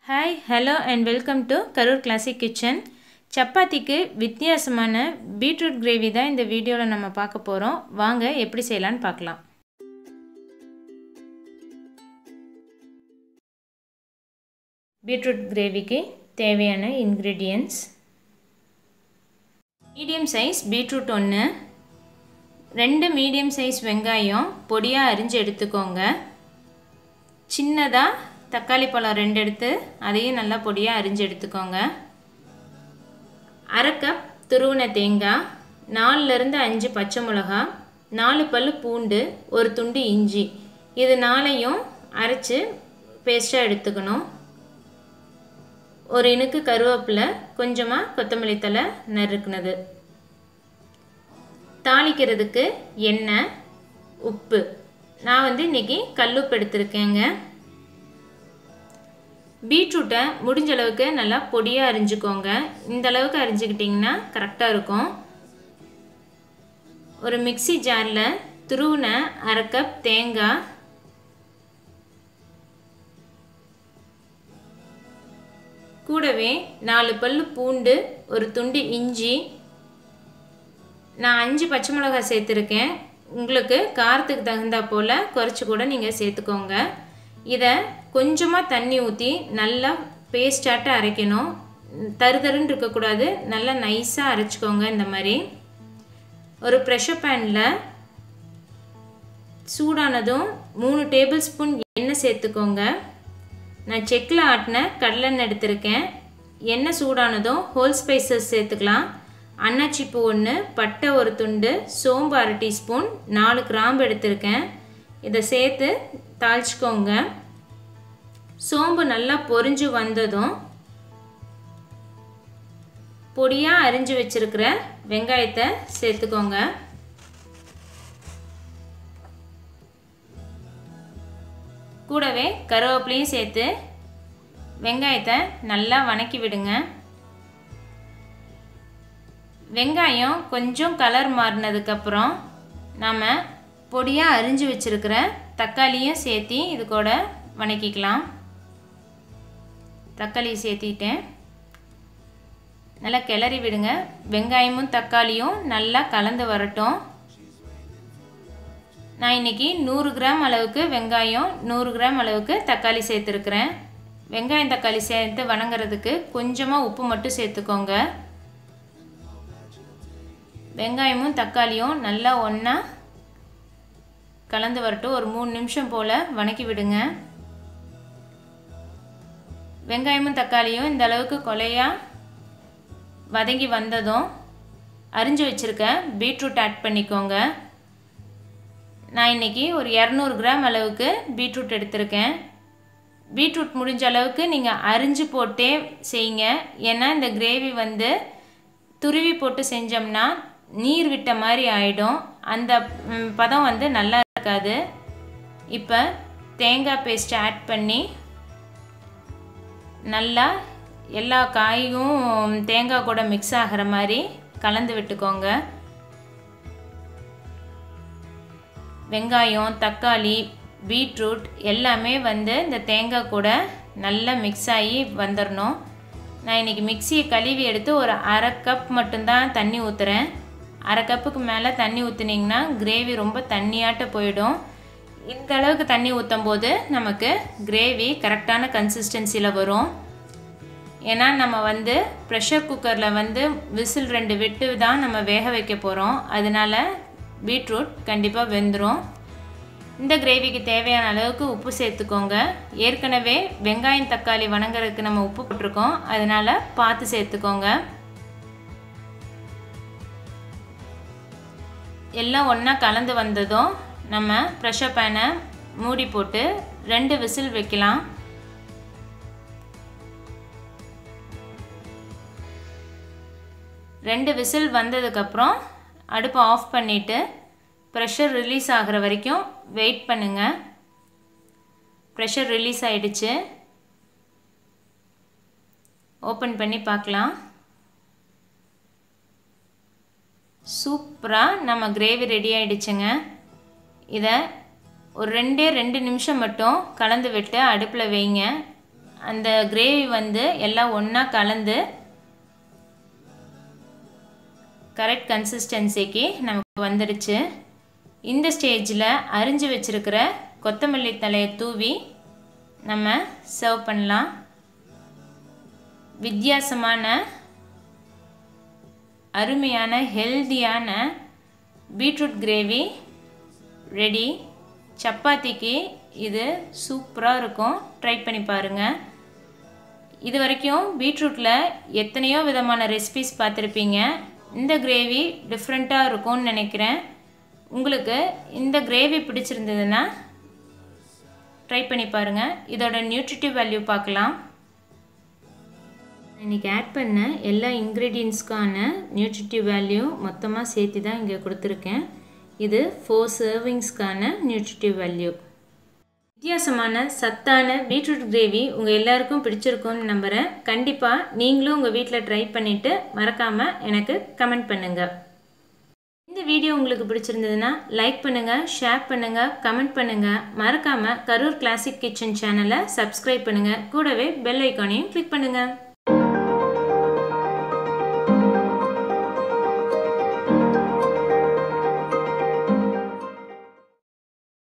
hi hello and welcome to Karur classic kitchen சப்பாத்திக்கு வித்தியாசமான beetroot gravy தான் இந்த வீடியோவில் நம்ம பார்க்க போகிறோம் வாங்க எப்படி செய்யலான்னு பார்க்கலாம் பீட்ரூட் கிரேவிக்கு தேவையான இன்க்ரீடியன்ட்ஸ் மீடியம் சைஸ் பீட்ரூட் ஒன்று ரெண்டு மீடியம் சைஸ் வெங்காயம் பொடியாக அரிஞ்சு எடுத்துக்கோங்க சின்னதாக தக்காளி பழம் ரெண்டு எடுத்து அதையும் நல்லா பொடியாக அரிஞ்சு எடுத்துக்கோங்க அரை கப் துருவின தேங்காய் நாலுலேருந்து அஞ்சு பச்சை மிளகா நாலு பல் பூண்டு ஒரு துண்டு இஞ்சி இது நாளையும் அரைச்சி பேஸ்ட்டாக எடுத்துக்கணும் ஒரு இனுக்கு கருவேப்பிலை கொஞ்சமாக கொத்தமல்லி தலை நறுக்குனது தாளிக்கிறதுக்கு எண்ணெய் உப்பு நான் வந்து இன்றைக்கி கல்லுப்பு எடுத்திருக்கேங்க பீட்ரூட்டை முடிஞ்ச அளவுக்கு நல்லா பொடியாக அரிஞ்சுக்கோங்க இந்த அளவுக்கு அரிஞ்சுக்கிட்டிங்கன்னா கரெக்டாக இருக்கும் ஒரு மிக்சி ஜாரில் துருவின அரை கப் தேங்காய் கூடவே நாலு பல் பூண்டு ஒரு துண்டு இஞ்சி நான் அஞ்சு பச்சை மிளகாய் சேர்த்துருக்கேன் உங்களுக்கு காரத்துக்கு தகுந்தா போல் குறைச்சி கூட நீங்கள் சேர்த்துக்கோங்க இதை கொஞ்சமாக தண்ணி ஊற்றி நல்லா பேஸ்டாட்ட அரைக்கணும் தருதருன்னு இருக்கக்கூடாது நல்லா நைஸாக அரைச்சிக்கோங்க இந்த மாதிரி ஒரு ப்ரெஷர் பேனில் சூடானதும் மூணு டேபிள் ஸ்பூன் எண்ணெய் சேர்த்துக்கோங்க நான் செக்கில் ஆட்டின கடலெண்ணெய் எடுத்திருக்கேன் எண்ணெய் சூடானதும் ஹோல் ஸ்பைசஸ் சேர்த்துக்கலாம் அன்னாச்சிப்பூ ஒன்று பட்டை ஒரு துண்டு சோம்பு அரை டீஸ்பூன் நாலு கிராம்பு எடுத்திருக்கேன் இதை சேர்த்து தாளிச்சிக்கோங்க சோம்பு நல்லா பொரிஞ்சு வந்ததும் பொடியாக அரிஞ்சு வச்சுருக்கிற வெங்காயத்தை சேர்த்துக்கோங்க கூடவே கருவேப்பிலையும் சேர்த்து வெங்காயத்தை நல்லா வணக்கி விடுங்க வெங்காயம் கொஞ்சம் கலர் மாறினதுக்கப்புறம் நாம் பொடியாக அரிஞ்சு வச்சுருக்கிற தக்காளியும் சேர்த்தி இது கூட வணக்கிக்கலாம் தக்காளி சேர்த்திட்டேன் நல்லா கிளறி விடுங்க வெங்காயமும் தக்காளியும் நல்லா கலந்து வரட்டும் நான் இன்றைக்கி நூறு கிராம் அளவுக்கு வெங்காயம் நூறு கிராம் அளவுக்கு தக்காளி சேர்த்துருக்குறேன் வெங்காயம் தக்காளி சேர்த்து வணங்குறதுக்கு கொஞ்சமாக உப்பு மட்டும் சேர்த்துக்கோங்க வெங்காயமும் தக்காளியும் நல்லா ஒன்றா கலந்து வரட்டும் ஒரு மூணு நிமிஷம் போல் வணக்கி விடுங்க வெங்காயமும் தக்காளியும் இந்த அளவுக்கு கொலையாக வதங்கி வந்ததும் அரிஞ்சு வச்சுருக்க பீட்ரூட் ஆட் பண்ணிக்கோங்க நான் இன்றைக்கி ஒரு இரநூறு கிராம் அளவுக்கு பீட்ரூட் எடுத்திருக்கேன் பீட்ரூட் முடிஞ்ச அளவுக்கு நீங்கள் அரிஞ்சு போட்டே செய்யுங்க ஏன்னா இந்த கிரேவி வந்து துருவி போட்டு செஞ்சோம்னா நீர் விட்ட மாதிரி ஆகிடும் அந்த பதம் வந்து நல்லா இருக்காது இப்போ தேங்காய் பேஸ்ட் ஆட் பண்ணி நல்லா எல்லா காயும் தேங்காய் கூட மிக்ஸ் ஆகிற மாதிரி கலந்து விட்டுக்கோங்க வெங்காயம் தக்காளி பீட்ரூட் எல்லாமே வந்து இந்த தேங்காய் கூட நல்லா மிக்ஸ் ஆகி வந்துடணும் நான் இன்றைக்கி மிக்சியை கழுவி எடுத்து ஒரு அரை கப் மட்டும்தான் தண்ணி ஊற்றுறேன் அரை கப்புக்கு மேலே தண்ணி ஊற்றுனீங்கன்னா கிரேவி ரொம்ப தண்ணியாட்ட போயிடும் இந்த அளவுக்கு தண்ணி ஊற்றும் போது நமக்கு கிரேவி கரெக்டான கன்சிஸ்டன்சியில் வரும் ஏன்னா நம்ம வந்து ப்ரெஷர் குக்கரில் வந்து விசில் ரெண்டு விட்டு தான் நம்ம வேக வைக்க போகிறோம் அதனால் பீட்ரூட் கண்டிப்பாக வெந்துடும் இந்த கிரேவிக்கு தேவையான அளவுக்கு உப்பு சேர்த்துக்கோங்க ஏற்கனவே வெங்காயம் தக்காளி வணங்குறதுக்கு நம்ம உப்பு போட்டிருக்கோம் அதனால் பார்த்து சேர்த்துக்கோங்க எல்லாம் ஒன்றா கலந்து வந்ததும் நம்ம ப்ரெஷர் பேனை மூடி போட்டு ரெண்டு விசில் வைக்கலாம் ரெண்டு விசில் வந்ததுக்கப்புறம் அடுப்பை ஆஃப் பண்ணிவிட்டு ப்ரெஷர் ரிலீஸ் ஆகிற வரைக்கும் வெயிட் பண்ணுங்கள் ப்ரெஷர் ரிலீஸ் ஆகிடுச்சு ஓப்பன் பண்ணி பார்க்கலாம் சூப்பராக நம்ம கிரேவி ரெடி ஆகிடுச்சுங்க இதை ஒரு ரெண்டே ரெண்டு நிமிஷம் மட்டும் கலந்து விட்டு அடுப்பில் வைங்க அந்த கிரேவி வந்து எல்லாம் ஒன்றா கலந்து கரெக்ட் கன்சிஸ்டன்சிக்கு நமக்கு வந்துடுச்சு இந்த ஸ்டேஜில் அரிஞ்சு வச்சுருக்கிற கொத்தமல்லி தலையை தூவி நம்ம சர்வ் பண்ணலாம் வித்தியாசமான அருமையான ஹெல்தியான பீட்ரூட் கிரேவி ரெடி சப்பாத்திக்கு இது சூப்பராக இருக்கும் ட்ரை பண்ணி பாருங்கள் இது வரைக்கும் பீட்ரூட்டில் எத்தனையோ விதமான ரெசிபிஸ் பார்த்துருப்பீங்க இந்த கிரேவி டிஃப்ரெண்ட்டாக இருக்கும்னு நினைக்கிறேன் உங்களுக்கு இந்த கிரேவி பிடிச்சிருந்ததுன்னா ட்ரை பண்ணி பாருங்கள் இதோட நியூட்ரிட்டிவ் வேல்யூ பார்க்கலாம் இன்றைக்கி ஆட் பண்ண எல்லா இன்க்ரீடியன்ஸ்க்கான நியூட்ரிட்டிவ் வேல்யூ மொத்தமாக சேர்த்து தான் இங்கே கொடுத்துருக்கேன் இது ஃபோர் சர்விங்ஸ்க்கான நியூட்ரிட்டிவ் வேல்யூ வித்தியாசமான சத்தான பீட்ரூட் கிரேவி உங்கள் எல்லாருக்கும் பிடிச்சிருக்கும்னு நம்புகிறேன் கண்டிப்பாக நீங்களும் உங்கள் வீட்டில் ட்ரை பண்ணிவிட்டு மறக்காமல் எனக்கு கமெண்ட் பண்ணுங்கள் இந்த வீடியோ உங்களுக்கு பிடிச்சிருந்ததுன்னா லைக் பண்ணுங்கள் ஷேர் பண்ணுங்கள் கமெண்ட் பண்ணுங்கள் மறக்காமல் கரூர் கிளாசிக் கிச்சன் சேனலை சப்ஸ்கிரைப் பண்ணுங்கள் கூடவே பெல் ஐக்கானையும் கிளிக் பண்ணுங்கள்